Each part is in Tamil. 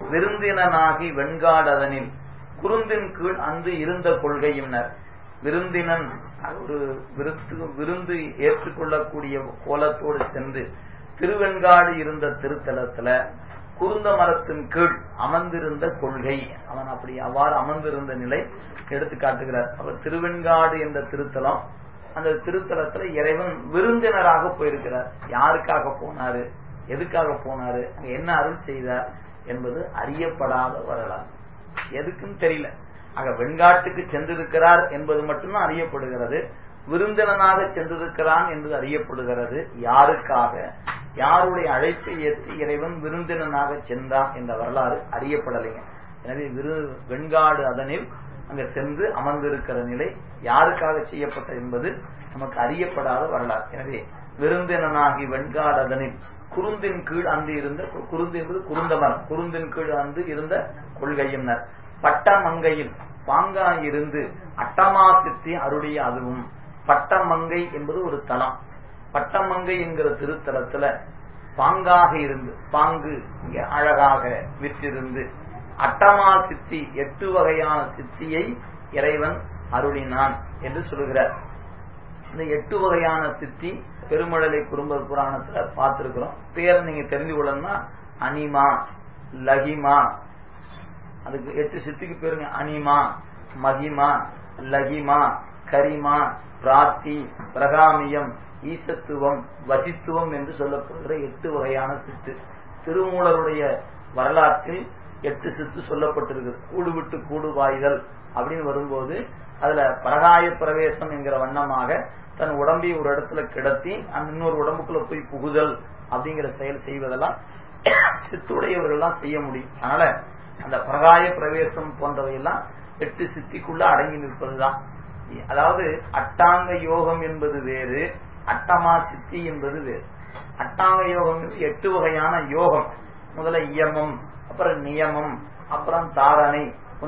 விருந்தினனாகி வெண்காடதனில் குருந்தின் கீழ் அந்து இருந்த கொள்கையினர் விருந்தினன் ஒரு விருத்து விருந்து ஏற்றுக்கொள்ளக்கூடிய கோலத்தோடு சென்று திருவெண்காடு இருந்த திருத்தலத்துல குருந்த மரத்தின் கீழ் அமர்ந்திருந்த கொள்கை அவன் அப்படி அவ்வாறு அமர்ந்திருந்த நிலை எடுத்து காட்டுகிறார் அவர் திருவெண்காடு என்ற திருத்தலம் அந்த திருத்தலத்துல இறைவன் விருந்தினராக போயிருக்கிறார் யாருக்காக போனாரு எதுக்காக போனாரு அங்க என்ன அருள் செய்தார் என்பது அறியப்படாத வரலாறு எதுக்குன்னு தெரியல ஆக வெண்காட்டுக்கு சென்றிருக்கிறார் என்பது மட்டும்தான் அறியப்படுகிறது விருந்தினனாக சென்றிருக்கிறான் என்று அறியப்படுகிறது யாருக்காக யாருடைய அழைப்பை ஏற்று இறைவன் விருந்தினனாக சென்றான் என்ற வரலாறு அறியப்படலைங்க எனவே விரு வெண்காடு அதனில் அங்க சென்று அமர்ந்திருக்கிற நிலை யாருக்காக செய்யப்பட்ட என்பது நமக்கு அறியப்படாத வரலாறு எனவே விருந்தினனாகி வெண்காடு அதனில் குருந்தின் கீழ் அந்து இருந்த குருந்து என்பது குருந்தமரம் குருந்தின் கீழ் அந்து இருந்த கொள்கையினர் பட்டமங்கையில் பாங்காய் இருந்து அட்டமா சித்தி அருடைய அதுவும் பட்டமங்கை என்பது ஒரு தலம் பட்டமங்கை என்கிற திருத்தலத்துல பாங்காக இருந்து பாங்கு இங்க அழகாக விற்றிருந்து அட்டமா சித்தி எட்டு வகையான சித்தியை இறைவன் அருளினான் என்று சொல்கிறார் இந்த எட்டு வகையான சித்தி பெருமழலை குறும்ப புராணத்துல பார்த்திருக்கிறோம் பேர் நீங்க தெரிந்து கொள்ளணும்னா அனிமா லகிமா அதுக்கு எட்டு சித்திக்கு பேருங்க அனிமா மகிமா லகிமா கரிமா பிராத்தி பிரகாமியம் ஈசத்துவம் வசித்துவம் என்று சொல்லப்படுகிற எட்டு வகையான சித்து திருமூலருடைய வரலாற்றில் எட்டு சித்து சொல்லப்பட்டிருக்குது கூடு விட்டு கூடு வாய்தல் அப்படின்னு வரும்போது அதுல பரகாய பிரவேசம் என்கிற வண்ணமாக தன் உடம்பை ஒரு இடத்துல கிடத்தி அந்த இன்னொரு உடம்புக்குள்ள போய் புகுதல் அப்படிங்கிற செயல் செய்வதெல்லாம் சித்துடையவர்கள்லாம் செய்ய முடியும் அதனால அந்த பரகாய பிரவேசம் போன்றவையெல்லாம் எட்டு சித்திக்குள்ள அடங்கி நிற்பதுதான் அதாவது அட்டாங்க யோகம் என்பது வேறு அட்டமா சித்தி என்பது வேறு அட்டாங்க யோகம் எட்டு வகையான யோகம் முதல்ல இயமம் அப்புறம் நியமம் அப்புறம் தாரணை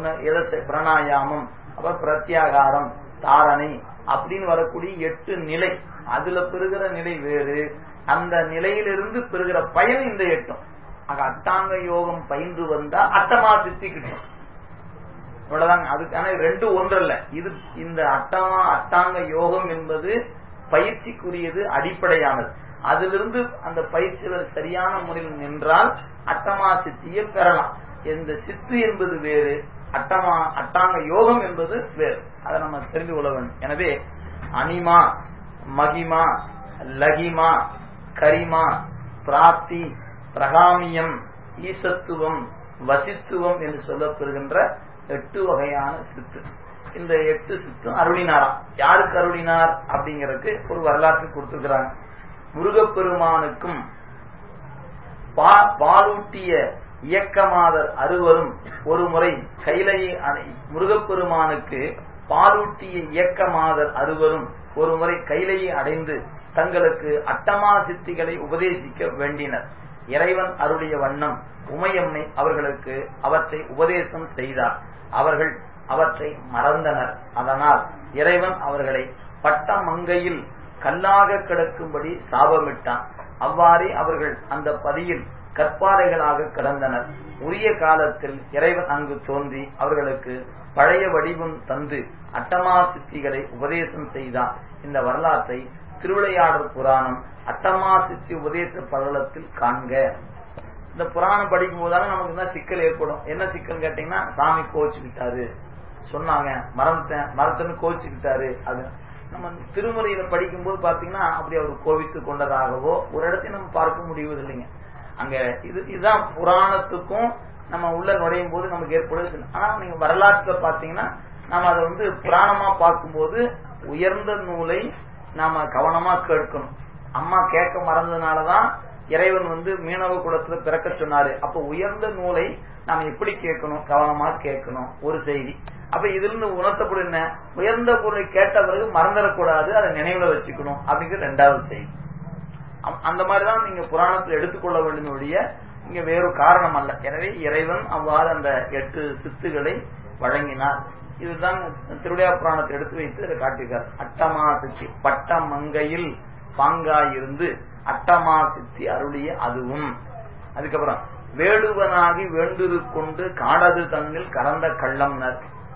பிரணாயாமம் அப்புறம் பிரத்யாகாரம் தாரணை அப்படின்னு வரக்கூடிய எட்டு நிலை அதுல பெறுகிற நிலை வேறு அந்த நிலையிலிருந்து பெறுகிற பயன் இந்த எட்டும் ஆக அட்டாங்க யோகம் பயின்று வந்தா அட்டமா சித்தி கிட்டும் இவ்வளவுதாங்க அதுக்கான ரெண்டு ஒன்றல்ல இது இந்த அட்டமா அட்டாங்க யோகம் என்பது பயிற்சிக்குரியது அடிப்படையானது அதிலிருந்து அந்த பயிற்சிகள் சரியான முறையில் நின்றால் அட்டமா சித்தியை பெறலாம் இந்த சித்து என்பது வேறு அட்டமா அட்டாங்க யோகம் என்பது வேறு அதை நம்ம தெரிந்து கொள்ள வேண்டும் எனவே அனிமா மகிமா லகிமா கரிமா பிராப்தி பிரகாமியம் ஈசத்துவம் வசித்துவம் என்று சொல்லப்பெறுகின்ற எட்டு வகையான சித்து இந்த எட்டு சித்தும் அருளினாராம் யாருக்கு அருளினார் அப்படிங்கறதுக்கு ஒரு வரலாற்று கொடுத்துருக்கிறாங்க முருகப்பெருமானுக்கும் பாலூட்டிய இயக்கமாதர் அறுவரும் ஒரு முறை கைலையை அடை முருகப்பெருமானுக்கு பாலூட்டிய இயக்கமாதர் அறுவரும் ஒரு முறை கைலையை அடைந்து தங்களுக்கு அட்டமா சித்திகளை உபதேசிக்க வேண்டினர் இறைவன் அருளிய வண்ணம் உமையம்மை அவர்களுக்கு அவற்றை உபதேசம் செய்தார் அவர்கள் அவற்றை மறந்தனர் அதனால் இறைவன் அவர்களை பட்டமங்கையில் கல்லாக கிடக்கும்படி சாபமிட்டான் அவ்வாறே அவர்கள் அந்த பதியில் கற்பாறைகளாக கிடந்தனர் உரிய காலத்தில் இறைவன் அங்கு தோன்றி அவர்களுக்கு பழைய வடிவம் தந்து அட்டமா சித்திகளை உபதேசம் செய்தான் இந்த வரலாற்றை திருவிளையாடல் புராணம் அட்டமா சித்தி உபதேச படலத்தில் காண்க இந்த புராணம் படிக்கும் போதாலும் நமக்கு தான் சிக்கல் ஏற்படும் என்ன சிக்கல் கேட்டீங்கன்னா சாமி கோச்சுக்கிட்டாரு சொன்னாங்க மறந்துட்டேன் மறந்துன்னு கோச்சுக்கிட்டாரு அது நம்ம திருமுறையில படிக்கும் போது பாத்தீங்கன்னா அப்படி அவர் கோவித்து கொண்டதாகவோ ஒரு இடத்தையும் நம்ம பார்க்க முடிவதில்லைங்க அங்க இது இதுதான் புராணத்துக்கும் நம்ம உள்ள நுழையும் போது நமக்கு ஏற்படுது ஆனா நீங்க வரலாற்றுல பாத்தீங்கன்னா நாம அதை வந்து புராணமா பார்க்கும்போது உயர்ந்த நூலை நாம கவனமா கேட்கணும் அம்மா கேட்க மறந்ததுனாலதான் இறைவன் வந்து மீனவ குலத்துல பிறக்க சொன்னாரு அப்ப உயர்ந்த நூலை நாம எப்படி கேட்கணும் கவனமா கேட்கணும் ஒரு செய்தி அப்ப இதுல இருந்து உணர்த்தப்படும் என்ன உயர்ந்த பொருளை கேட்ட பிறகு மறந்துடக்கூடாது அதை நினைவுல வச்சுக்கணும் அப்படிங்கிற ரெண்டாவது செய்தி அந்த மாதிரிதான் நீங்க புராணத்தில் எடுத்துக்கொள்ள வேண்டும் ஒழிய இங்க வேறு காரணம் அல்ல எனவே இறைவன் அவ்வாறு அந்த எட்டு சித்துகளை வழங்கினார் இதுதான் திருவிழா புராணத்தை எடுத்து வைத்து அதை காட்டியிருக்கார் அட்டமா சித்தி பட்ட மங்கையில் பாங்காயிருந்து அட்டமா சித்தி அருளிய அதுவும் அதுக்கப்புறம் வேடுவனாகி வேண்டுரு கொண்டு காடது தன்னில் கறந்த கள்ளம்னர்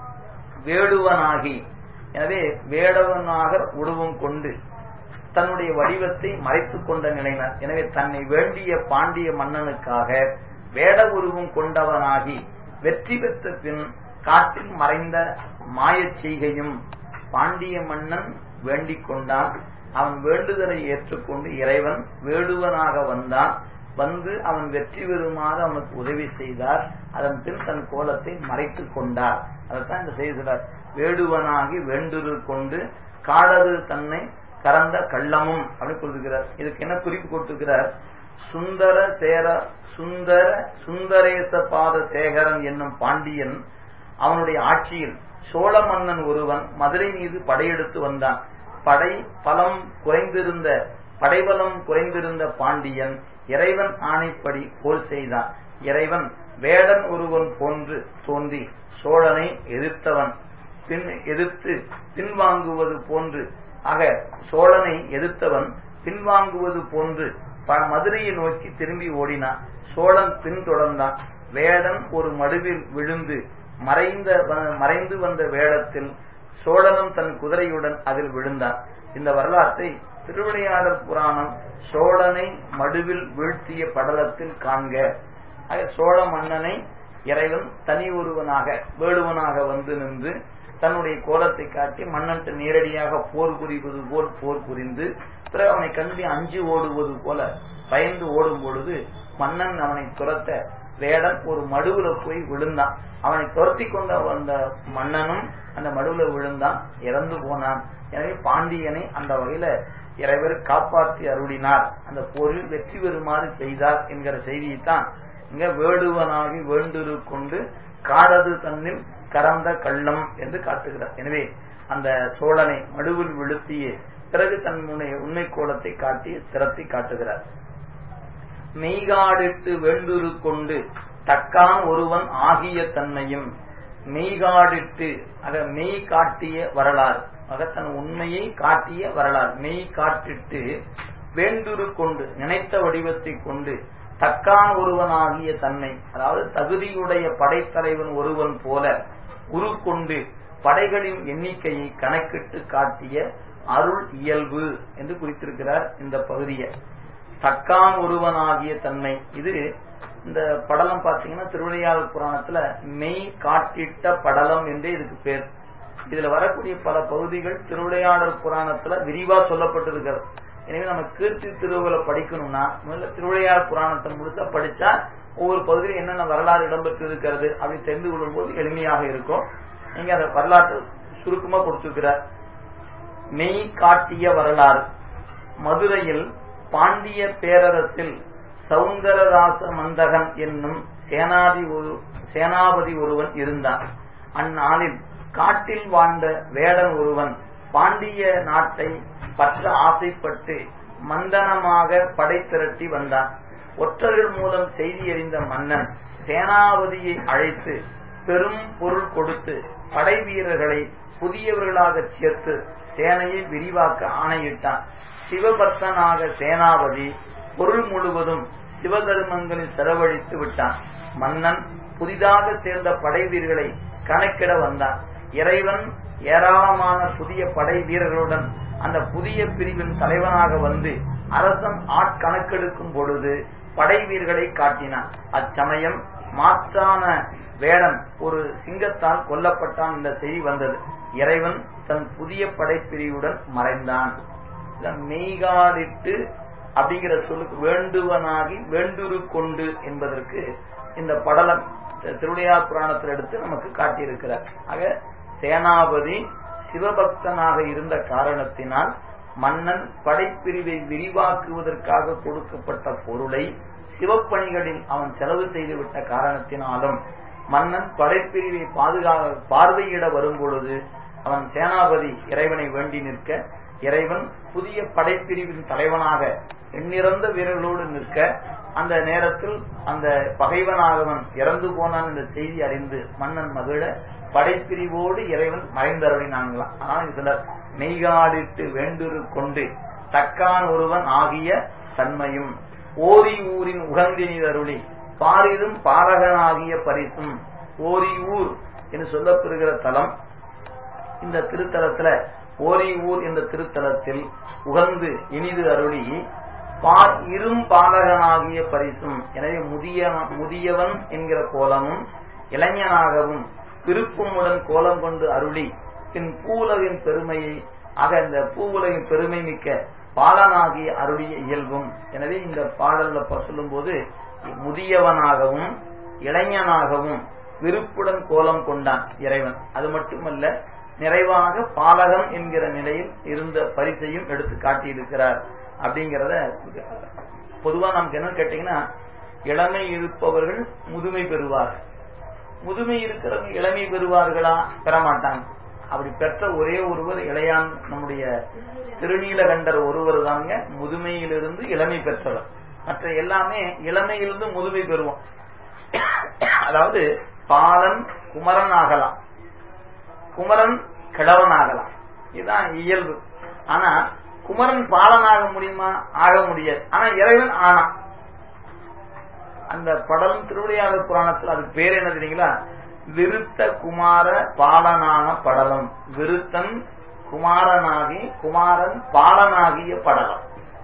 வேடுவனாகி எனவே வேடவனாக உருவம் கொண்டு தன்னுடைய வடிவத்தை மறைத்துக் கொண்ட நிலையினர் எனவே தன்னை வேண்டிய பாண்டிய மன்னனுக்காக வேட உருவம் கொண்டவனாகி வெற்றி பெற்ற பின் காட்டில் மறைந்த மாயச் செய்கையும் பாண்டிய மன்னன் வேண்டிக் கொண்டான் அவன் வேண்டுதலை ஏற்றுக்கொண்டு இறைவன் வேடுவனாக வந்தான் வந்து அவன் வெற்றி பெறுமாறு அவனுக்கு உதவி செய்தார் அதன் பின் தன் கோலத்தை மறைத்துக் கொண்டார் அதைத்தான் இந்த செய்கிறார் வேடுவனாகி வேண்டுரு கொண்டு காடரு தன்னை கறந்த கள்ளமும் அப்படின்னு கொடுத்துக்கிறார் இதுக்கு என்ன குறிப்பு கொடுத்துக்கிறார் சுந்தர சேர சுந்தர சுந்தரேச பாத சேகரன் என்னும் பாண்டியன் அவனுடைய ஆட்சியில் சோழ மன்னன் ஒருவன் மதுரை மீது படையெடுத்து வந்தான் படை பலம் குறைந்திருந்த படைபலம் குறைந்திருந்த பாண்டியன் இறைவன் ஆணைப்படி போல் செய்தான் இறைவன் வேடன் ஒருவன் போன்று தோன்றி சோழனை எதிர்த்தவன் பின் எதிர்த்து பின்வாங்குவது போன்று ஆக சோழனை எதிர்த்தவன் பின்வாங்குவது போன்று மதுரையை நோக்கி திரும்பி ஓடினான் சோழன் பின்தொடர்ந்தான் வேடன் ஒரு மடுவில் விழுந்து மறைந்த மறைந்து வந்த வேடத்தில் சோழனும் தன் குதிரையுடன் அதில் விழுந்தான் இந்த வரலாற்றை திருவிளையாடல் புராணம் சோழனை மடுவில் வீழ்த்திய படலத்தில் காண்க சோழ மன்னனை இறைவன் தனி ஒருவனாக வேடுவனாக வந்து நின்று தன்னுடைய கோலத்தை காட்டி மன்னன்ட்டு நேரடியாக போர் புரிவது போல் போர் புரிந்து பிறகு அவனை கண்டு அஞ்சு ஓடுவது போல பயந்து ஓடும் பொழுது மன்னன் அவனை துரத்த வேடன் ஒரு மடுவுல போய் விழுந்தான் அவனை துரத்தி கொண்ட வந்த மன்னனும் அந்த மடுவுல விழுந்தான் இறந்து போனான் எனவே பாண்டியனை அந்த வகையில இறைவர் காப்பாற்றி அருளினார் அந்த போரில் வெற்றி பெறுமாறு செய்தார் என்கிற செய்தியைத்தான் இங்க வேடுவனாகி வேண்டுரு கொண்டு காடது தன்னில் கறந்த கள்ளம் என்று காட்டுகிறார் எனவே அந்த சோழனை மடுவில் விழுத்திய பிறகு தன்னுடைய உண்மை கோலத்தை காட்டி திறத்தி காட்டுகிறார் மெய்காடிட்டு வேண்டுரு கொண்டு தக்கான் ஒருவன் ஆகிய தன்மையும் மெய்காடிட்டு ஆக மெய் காட்டிய வரலாறு ஆக தன் உண்மையை காட்டிய வரலாறு மெய் காட்டிட்டு வேண்டுரு கொண்டு நினைத்த வடிவத்தை கொண்டு தக்கான் ஒருவன் ஆகிய தன்மை அதாவது தகுதியுடைய படைத்தலைவன் ஒருவன் போல உரு கொண்டு படைகளின் எண்ணிக்கையை கணக்கிட்டு காட்டிய அருள் இயல்பு என்று குறித்திருக்கிறார் இந்த பகுதியை தக்கான் ஒருவனாகிய தன்மை இது இந்த படலம் பார்த்தீங்கன்னா திருவிளையாடல் புராணத்துல மெய் காட்டிட்ட படலம் என்றே இதுக்கு பேர் இதுல வரக்கூடிய பல பகுதிகள் திருவிளையாடல் புராணத்துல விரிவா சொல்லப்பட்டிருக்கிறது எனவே நம்ம கீர்த்தி திருவுகளை படிக்கணும்னா முதல்ல திருவிளையாடல் புராணத்தை முழுசா படிச்சா ஒவ்வொரு பகுதியில் என்னென்ன வரலாறு இடம்பெற்று இருக்கிறது அப்படி தெரிந்து கொள்ளும் போது எளிமையாக இருக்கும் நீங்க அந்த வரலாற்று சுருக்கமா கொடுத்திருக்கிறார் மெய் காட்டிய வரலாறு மதுரையில் பாண்டிய பேரரசில் சவுந்தரராச மந்தகன் என்னும் சேனாதி ஒரு சேனாபதி ஒருவன் இருந்தான் அந்நாளில் காட்டில் வாழ்ந்த வேடன் ஒருவன் பாண்டிய நாட்டை பற்ற ஆசைப்பட்டு மந்தனமாக படை திரட்டி வந்தான் ஒற்றர்கள் மூலம் செய்தி அறிந்த மன்னன் சேனாபதியை அழைத்து பெரும் பொருள் கொடுத்து படை வீரர்களை புதியவர்களாக சேர்த்து சேனையை விரிவாக்க ஆணையிட்டான் சிவபக்தனாக சேனாபதி பொருள் முழுவதும் சிவதர்மங்களில் செலவழித்து விட்டான் மன்னன் புதிதாக சேர்ந்த படை வீரர்களை கணக்கிட வந்தான் இறைவன் ஏராளமான புதிய படை வீரர்களுடன் அந்த புதிய பிரிவின் தலைவனாக வந்து அரசன் ஆட்கணக்கெடுக்கும் பொழுது படை வீரர்களை காட்டினான் அச்சமயம் மாற்றான வேடன் ஒரு சிங்கத்தால் கொல்லப்பட்டான் என்ற செய்தி வந்தது இறைவன் தன் புதிய படைப்பிரிவுடன் மறைந்தான் மெய்காடிட்டு அப்படிங்கிற சொல்லுக்கு வேண்டுவனாகி வேண்டுரு கொண்டு என்பதற்கு இந்த படலம் திருவிளையார் புராணத்தில் எடுத்து நமக்கு காட்டியிருக்கிறார் ஆக சேனாபதி சிவபக்தனாக இருந்த காரணத்தினால் மன்னன் படைப்பிரிவை விரிவாக்குவதற்காக கொடுக்கப்பட்ட பொருளை சிவப்பணிகளில் அவன் செலவு செய்துவிட்ட காரணத்தினாலும் மன்னன் படைப்பிரிவை பாதுகா பார்வையிட வரும் பொழுது அவன் சேனாபதி இறைவனை வேண்டி நிற்க இறைவன் புதிய படைப்பிரிவின் தலைவனாக எண்ணிறந்த வீரர்களோடு நிற்க அந்த நேரத்தில் அந்த பகைவனாகவன் இறந்து போனான் என்ற செய்தி அறிந்து மன்னன் மகிழ படைப்பிரிவோடு இறைவன் மறைந்தருளினாங்களாம் ஆனால் இதுல மெய்காடிட்டு வேண்டுரு கொண்டு தக்கான் ஒருவன் ஆகிய தன்மையும் ஓரி ஊரின் உகந்தினில் அருளி பாரிரும் பாலகனாகிய பரிசும் ஓரி ஊர் என்று சொல்லப்பெறுகிற தலம் இந்த திருத்தலத்துல ஓரி ஊர் என்ற திருத்தலத்தில் உகந்து இனிது அருளி பார் இரும் பாலகனாகிய பரிசும் எனவே முதிய முதியவன் என்கிற கோலமும் இளைஞனாகவும் விருப்பமுடன் கோலம் கொண்டு அருளி பின் பூவுலகின் பெருமையை ஆக இந்த பூவுலகின் பெருமை மிக்க பாலனாகிய அருளிய இயல்பும் எனவே இந்த பாடல்ல சொல்லும் போது முதியவனாகவும் இளைஞனாகவும் விருப்புடன் கோலம் கொண்டான் இறைவன் அது மட்டுமல்ல நிறைவாக பாலகம் என்கிற நிலையில் இருந்த பரிசையும் எடுத்து காட்டியிருக்கிறார் அப்படிங்கிறத பொதுவா நமக்கு என்னன்னு கேட்டீங்கன்னா இளமை இருப்பவர்கள் முதுமை பெறுவார்கள் முதுமை இருக்கிறவங்க இளமை பெறுவார்களா பெறமாட்டாங்க அப்படி பெற்ற ஒரே ஒருவர் இளையான் நம்முடைய திருநீலகண்டர் ஒருவர் தாங்க முதுமையிலிருந்து இளமை பெற்றவர் மற்ற எல்லாமே இளமையிலிருந்து முதுமை பெறுவோம் அதாவது பாலன் குமரன் ஆகலாம் குமரன் கிழவன் ஆகலாம் இதுதான் இயல்பு ஆனா குமரன் பாலனாக முடியுமா ஆக முடியாது ஆனா இறைவன் ஆனா அந்த படலம் திருவிளையாடல் புராணத்தில் அதுக்கு பேர் என்ன தெரியுங்களா விருத்த குமார பாலனான படலம் விருத்தன் குமாரனாகி குமாரன் பாலனாகிய படலம்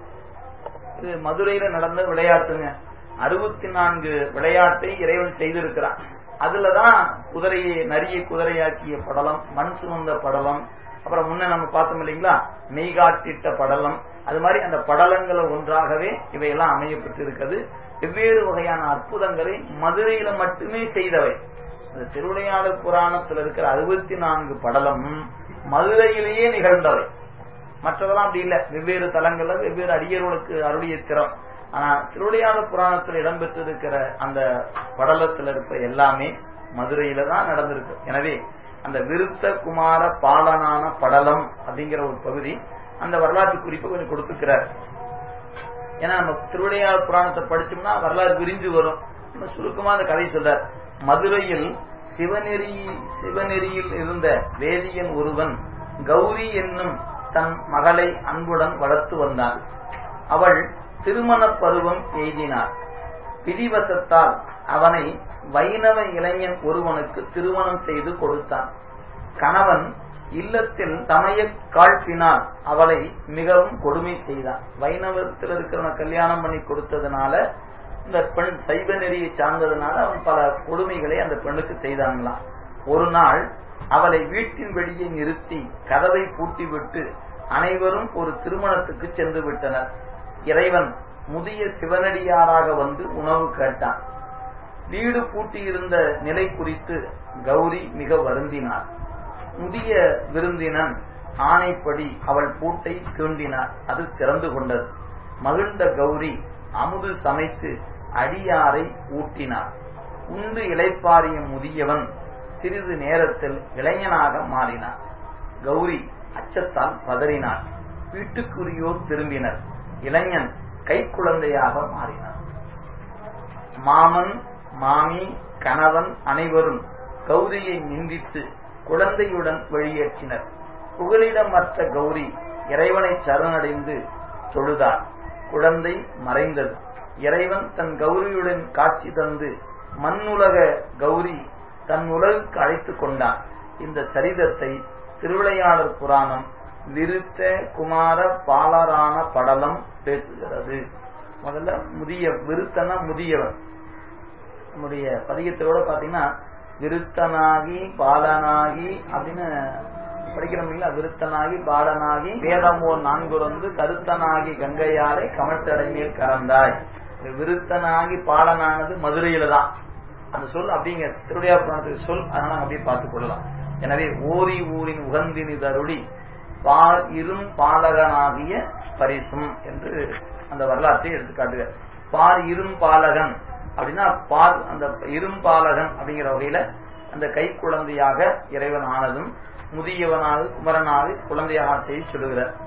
இது மதுரையில நடந்த விளையாட்டுங்க அறுபத்தி நான்கு விளையாட்டை இறைவன் செய்திருக்கிறான் அதுலதான் குதிரையை நரியை குதிரையாக்கிய படலம் மண் சுமந்த படலம் அப்புறம் முன்ன நம்ம பார்த்தோம் இல்லைங்களா மெய்காட்டிட்ட படலம் அது மாதிரி அந்த படலங்களை ஒன்றாகவே இவையெல்லாம் அமையப்பட்டிருக்கிறது வெவ்வேறு வகையான அற்புதங்களை மதுரையில மட்டுமே செய்தவை இந்த திருவிளையாடல் புராணத்தில் இருக்கிற அறுபத்தி நான்கு படலம் மதுரையிலேயே நிகழ்ந்தவை மற்றதெல்லாம் அப்படி இல்லை வெவ்வேறு தலங்கள்ல வெவ்வேறு அடியர்களுக்கு அருளிய திறம் ஆனா திருவிளையாடல் புராணத்தில் இடம்பெற்றிருக்கிற அந்த படலத்தில் இருப்ப எல்லாமே மதுரையில தான் நடந்திருக்கு எனவே அந்த விருத்த குமார பாலனான படலம் அப்படிங்கிற ஒரு பகுதி அந்த வரலாற்று குறிப்பை கொஞ்சம் கொடுத்துக்கிறார் ஏன்னா நம்ம திருவிளையாடல் புராணத்தை படிச்சோம்னா வரலாறு விரிஞ்சு வரும் சுருக்கமா அந்த கதை சொல்றார் மதுரையில் சிவநெறி சிவநெறியில் இருந்த வேதியன் ஒருவன் கௌரி என்னும் தன் மகளை அன்புடன் வளர்த்து வந்தான் அவள் திருமண பருவம் எய்தினார் விதிவசத்தால் அவனை வைணவ இளைஞன் ஒருவனுக்கு திருமணம் செய்து கொடுத்தான் கணவன் இல்லத்தில் தமைய காழ்ப்பினால் அவளை மிகவும் கொடுமை செய்தான் வைணவத்தில் இருக்கிறவன கல்யாணம் பண்ணி கொடுத்ததுனால இந்த பெண் சைவ நெறியை சார்ந்ததுனால அவன் பல கொடுமைகளை அந்த பெண்ணுக்கு செய்தாங்களாம் ஒரு நாள் அவளை வீட்டின் வெளியே நிறுத்தி கதவை பூட்டிவிட்டு அனைவரும் ஒரு திருமணத்துக்கு சென்று விட்டனர் இறைவன் முதிய சிவனடியாராக வந்து உணவு கேட்டான் வீடு பூட்டியிருந்த நிலை குறித்து கௌரி மிக வருந்தினார் முதிய விருந்தினன் ஆணைப்படி அவள் பூட்டை தூண்டினார் அது திறந்து கொண்டது மகிழ்ந்த கௌரி அமுது சமைத்து அடியாரை ஊட்டினார் உண்டு இளைப்பாரிய முதியவன் சிறிது நேரத்தில் இளைஞனாக மாறினார் கௌரி அச்சத்தால் பதறினார் வீட்டுக்குரியோர் திரும்பினர் இளைஞன் கைக்குழந்தையாக மாறினார் மாமன் மாமி கணவன் அனைவரும் கௌரியை நிந்தித்து குழந்தையுடன் வெளியேற்றினர் புகலிடமற்ற கௌரி இறைவனை சரணடைந்து தொழுதார் குழந்தை மறைந்தது இறைவன் தன் கௌரியுடன் காட்சி தந்து மண்ணுலக கௌரி தன் உலகுக்கு அழைத்துக் கொண்டான் இந்த சரிதத்தை திருவிளையாடல் புராணம் விருத்த குமார பாலரான படலம் பேசுகிறது முதல்ல முதிய விருத்தனா முதியவன் நம்முடைய பதிகத்தோட பாத்தீங்கன்னா விருத்தனாகி பாலனாகி அப்படின்னு படிக்கிறோம் இல்லைங்களா விருத்தனாகி பாலனாகி வேதமோ நான்குறந்து கருத்தனாகி கங்கையாரை கமழ்த்தடை மேல் கறந்தாய் விருத்தனாகி பாலனானது மதுரையில தான் அந்த சொல் அப்படிங்க திருவிடையா புராணத்துக்கு சொல் அதனால அப்படியே பார்த்துக் கொள்ளலாம் எனவே ஓரி ஊரின் உகந்தினி தருளி பால் இரும் பாலகனாகிய பரிசும் என்று அந்த வரலாற்றை எடுத்துக்காட்டுக பார் இரும் பாலகன் அப்படின்னா பால் அந்த இரும்பாலகன் அப்படிங்கிற வகையில அந்த கை குழந்தையாக இறைவன் ஆனதும் முதியவனாக குமரனாக குழந்தையாக செய்தி சொல்லுகிறார்